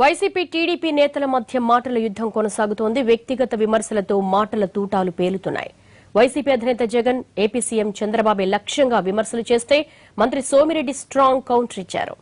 YCP TDP నేతల మధ్య మాటల యుద్దం కొనసాగుతోంది వ్యక్తిగత విమర్శలతో మాటల తూటాలు పేలుతున్నాయి వైసీపీ అధినేత జగన్ ఏపీ సీఎం చంద్రబాబు లక్ష్యంగా విమర్శలు చేస్తే మంత్రి సోమిరెడ్డి స్ట్రాంగ్ కౌంటర్ ఇచ్చారు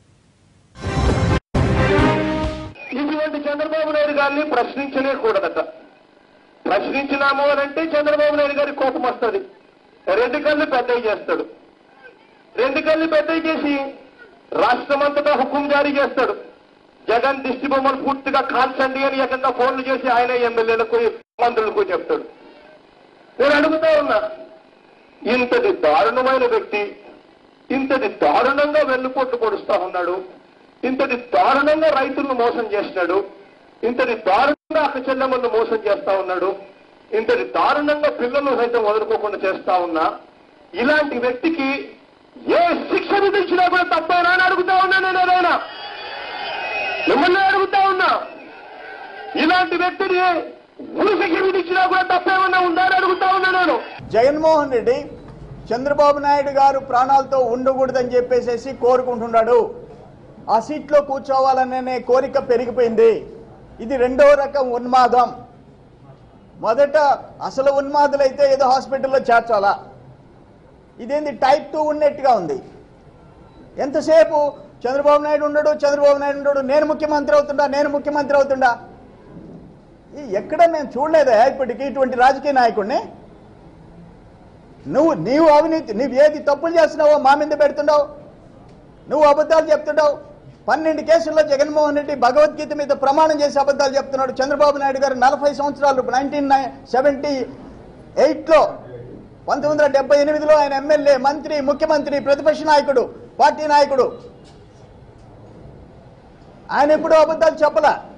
ఇటువంటి చంద్రబాబు నాయుడు గారిని ప్రశ్నించలేకూడదట ప్రశ్నించినాము అని అంటే చంద్రబాబు నాయుడు గారికి కోపం వస్తుంది రెండు కళ్ళు పెద్దవి చేస్తాడు రెండు కళ్ళు పెద్దవి చేసి రాష్ట్రమంతటా హుకుం జారీ చేస్తాడు జగన్ దిష్టి బొమ్మలు పూర్తిగా కాల్చండి అని ఏకంగా ఫోన్లు చేసి ఆయన ఎమ్మెల్యేలకు మంత్రులకు చెప్తాడు నేను అడుగుతా ఉన్నా ఇంతటి దారుణమైన వ్యక్తి ఇంతటి దారుణంగా వెన్నుపోట్లు పొడుస్తా ఉన్నాడు ఇంతటి దారుణంగా రైతులను మోసం చేసినాడు ఇంతటి దారుణంగా అక్క చెల్లెమ్మలను మోసం చేస్తా ఉన్నాడు ఇంతటి దారుణంగా పిల్లలను సైతం వదులుకోకుండా చేస్తా ఉన్నా ఇలాంటి వ్యక్తికి ఏ శిక్ష విధించినా కూడా తప్పేనా అని అడుగుతా ఉన్నా నేను ఏదైనా మిమ్మల్ని అడుగుతా ఉన్నా ఇలాంటి వ్యక్తిని ఉరి శిక్ష విధించినా కూడా తప్పేమన్నా ఉందా అని అడుగుతా ఉన్నా నేను జగన్మోహన్ రెడ్డి చంద్రబాబు నాయుడు గారు ప్రాణాలతో ఉండకూడదని చెప్పేసి కోరుకుంటున్నాడు ఆ సీట్లో కూర్చోవాలనే కోరిక పెరిగిపోయింది ఇది రెండవ రకం ఉన్మాదం మొదట అసలు ఉన్మాదులైతే ఏదో హాస్పిటల్లో చేర్చాలా ఇదేంది టైప్ టూ ఉన్నట్టుగా ఉంది ఎంతసేపు చంద్రబాబు నాయుడు ఉండడు చంద్రబాబు నాయుడు ఉండడు నేను ముఖ్యమంత్రి అవుతుండా నేను ముఖ్యమంత్రి అవుతుండా ఈ ఎక్కడ నేను చూడలేదా ఇప్పటికి ఇటువంటి రాజకీయ నాయకుడిని నువ్వు నీవు అవినీతి నువ్వు ఏది తప్పులు చేస్తున్నావో మా మీద పెడుతున్నావు నువ్వు అబద్ధాలు చెప్తున్నావు పన్నెండు కేసుల్లో జగన్మోహన్ రెడ్డి భగవద్గీత మీద ప్రమాణం చేసి అబద్ధాలు చెప్తున్నాడు చంద్రబాబు నాయుడు గారు నలభై సంవత్సరాలు నైన్టీన్ సెవెంటీ ఎయిట్లో పంతొమ్మిది వందల డెబ్బై ఎనిమిదిలో ఆయన ఎమ్మెల్యే మంత్రి ముఖ్యమంత్రి ప్రతిపక్ష నాయకుడు పార్టీ నాయకుడు ఆయన ఎప్పుడూ అబద్ధాలు చెప్పలా